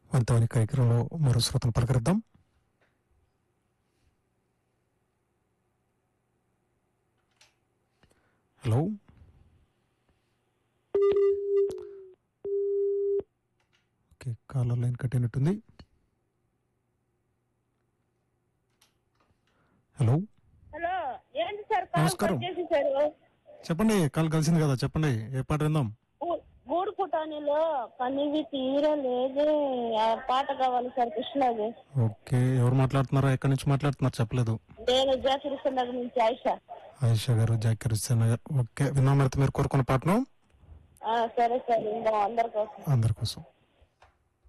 వంతవాణి కార్యక్రమంలో మరో శ్రోతను పలకరిద్దాం hello okay caller line cut అయినట్టుంది హలో హలో ఏంటి సార్ కాల్ నమస్కారం. కట్ చేసేసారు చెప్పండి కాల్ కలిసింది కదా చెప్పండి ఏ పాట విందాం గూ- గూడు పుటానిలో కనివి తీర లేదే ఆ పాట కావాలి సార్ కృష్ణది ఓకే ఎవరు మాట్లాడుతున్నారా ఎక్కడి నుంచి మాట్లాడుతున్నారు చెప్పలేదు నేను జాకిరిస్తున్న దగ్గర నుంచి ఆయిషా ఆయిషా గారు జాకిర్ హుస్సేన్ గారు ఓకే విన్నాం అయితే మీరు కోరుకున్న పాటను ఆ, సరే సార్ ఇందా అందరి కోసం అందరి కోసం